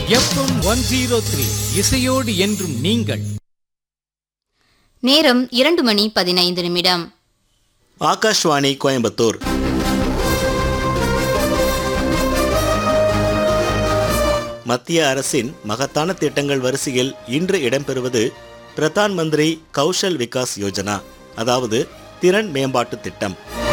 FM one zero three இசையோடு என்றும் நீங்கள் நேரம் இரண்டு மணி பதினைந்து நிமிடம் ஆகாஷ்வாணி கோயம்புத்தூர் மத்திய அரசின் மகத்தான திட்டங்கள் வரிசையில் இன்று இடம்பெறுவது பிரதான் மந்திரி கௌஷல் விகாஸ் யோஜனா அதாவது திறன் மேம்பாட்டு திட்டம்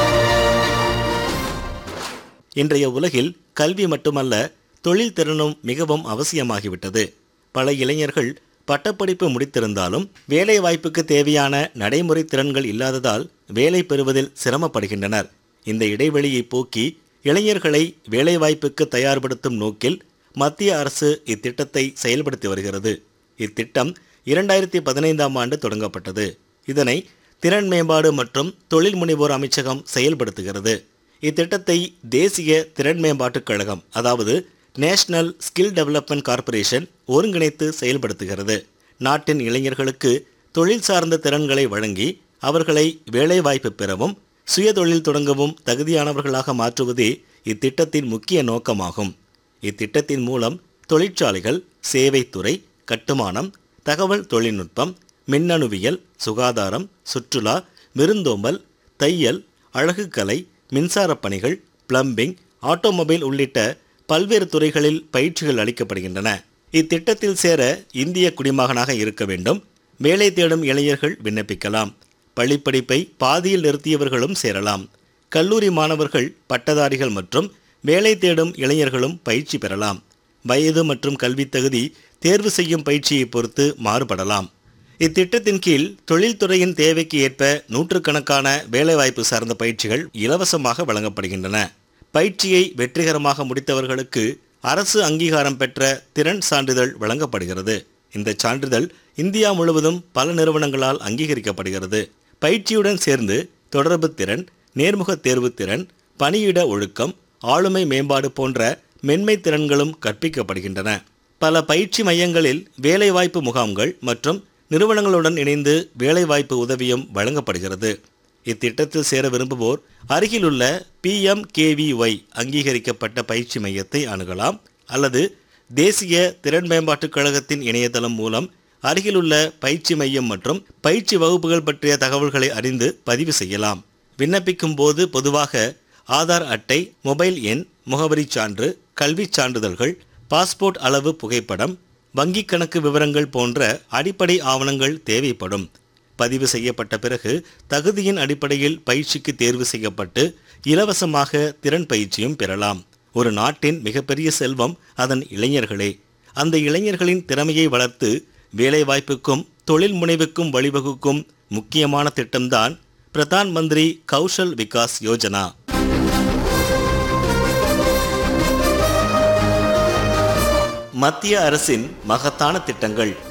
இன்றைய உலகில் கல்வி மட்டுமல்ல தொழில் திறனும் மிகவும் அவசியமாகிவிட்டது பல இளைஞர்கள் பட்டப்படிப்பு முடித்திருந்தாலும் வேலை வாய்ப்புக்கு தேவையான நடைமுறை திறன்கள் இல்லாததால் வேலை பெறுவதில் சிரமப்படுகின்றனர் இந்த இடைவெளியை போக்கி இளைஞர்களை வேலைவாய்ப்புக்கு தயார்படுத்தும் நோக்கில் மத்திய அரசு இத்திட்டத்தை செயல்படுத்தி வருகிறது இத்திட்டம் இரண்டாயிரத்தி பதினைந்தாம் ஆண்டு தொடங்கப்பட்டது இதனை திறன் மேம்பாடு மற்றும் தொழில் முனைவோர் அமைச்சகம் செயல்படுத்துகிறது இத்திட்டத்தை தேசிய திறன் மேம்பாட்டுக் கழகம் அதாவது நேஷனல் ஸ்கில் டெவலப்மெண்ட் கார்ப்பரேஷன் ஒருங்கிணைத்து செயல்படுத்துகிறது நாட்டின் இளைஞர்களுக்கு தொழில் சார்ந்த திறன்களை வழங்கி அவர்களை வேலைவாய்ப்பு பெறவும் சுயதொழில் தொடங்கவும் தகுதியானவர்களாக மாற்றுவதே இத்திட்டத்தின் முக்கிய நோக்கமாகும் இத்திட்டத்தின் மூலம் தொழிற்சாலைகள் சேவைத்துறை கட்டுமானம் தகவல் தொழில்நுட்பம் மின்னணுவியல் சுகாதாரம் சுற்றுலா விருந்தோம்பல் தையல் அழகுக்கலை மின்சாரப் பணிகள் பிளம்பிங் ஆட்டோமொபைல் உள்ளிட்ட பல்வேறு துறைகளில் பயிற்சிகள் அளிக்கப்படுகின்றன இத்திட்டத்தில் சேர இந்திய குடிமகனாக இருக்க வேண்டும் வேலை தேடும் இளைஞர்கள் விண்ணப்பிக்கலாம் பள்ளிப்படிப்பை பாதியில் நிறுத்தியவர்களும் சேரலாம் கல்லூரி மாணவர்கள் பட்டதாரிகள் மற்றும் வேலை தேடும் இளைஞர்களும் பயிற்சி பெறலாம் வயது மற்றும் கல்வித் தகுதி தேர்வு செய்யும் பயிற்சியை பொறுத்து மாறுபடலாம் இத்திட்டத்தின் கீழ் தொழில்துறையின் தேவைக்கு ஏற்ப நூற்றுக்கணக்கான வேலைவாய்ப்பு சார்ந்த பயிற்சிகள் இலவசமாக வழங்கப்படுகின்றன பயிற்சியை வெற்றிகரமாக முடித்தவர்களுக்கு அரசு அங்கீகாரம் பெற்ற திறன் சான்றிதழ் வழங்கப்படுகிறது இந்த சான்றிதழ் இந்தியா முழுவதும் பல நிறுவனங்களால் அங்கீகரிக்கப்படுகிறது பயிற்சியுடன் சேர்ந்து தொடர்பு திறன் நேர்முக தேர்வு திறன் பணியிட ஒழுக்கம் ஆளுமை மேம்பாடு போன்ற மென்மை திறன்களும் கற்பிக்கப்படுகின்றன பல பயிற்சி மையங்களில் வேலைவாய்ப்பு முகாம்கள் மற்றும் நிறுவனங்களுடன் இணைந்து வேலைவாய்ப்பு உதவியும் வழங்கப்படுகிறது இத்திட்டத்தில் சேர விரும்புவோர் அருகிலுள்ள பிஎம்கேவிஒய் அங்கீகரிக்கப்பட்ட பயிற்சி மையத்தை அணுகலாம் அல்லது தேசிய திறன் மேம்பாட்டுக் கழகத்தின் இணையதளம் மூலம் அருகிலுள்ள பயிற்சி மையம் மற்றும் பயிற்சி வகுப்புகள் பற்றிய தகவல்களை அறிந்து பதிவு செய்யலாம் விண்ணப்பிக்கும் போது பொதுவாக ஆதார் அட்டை மொபைல் எண் முகவரிச் சான்று கல்விச் சான்றிதழ்கள் பாஸ்போர்ட் அளவு புகைப்படம் வங்கிக் கணக்கு விவரங்கள் போன்ற அடிப்படை ஆவணங்கள் தேவைப்படும் பதிவு செய்யப்பட்ட பிறகு தகுதியின் அடிப்படையில் பயிற்சிக்கு தேர்வு செய்யப்பட்டு இலவசமாக திறன் பயிற்சியும் பெறலாம் ஒரு நாட்டின் மிகப்பெரிய செல்வம் அதன் இளைஞர்களே அந்த இளைஞர்களின் திறமையை வளர்த்து வேலைவாய்ப்புக்கும் தொழில் முனைவுக்கும் வழிவகுக்கும் முக்கியமான திட்டம்தான் பிரதான் மந்திரி கௌஷல் விகாஸ் யோஜனா மத்திய அரசின் மகத்தான திட்டங்கள்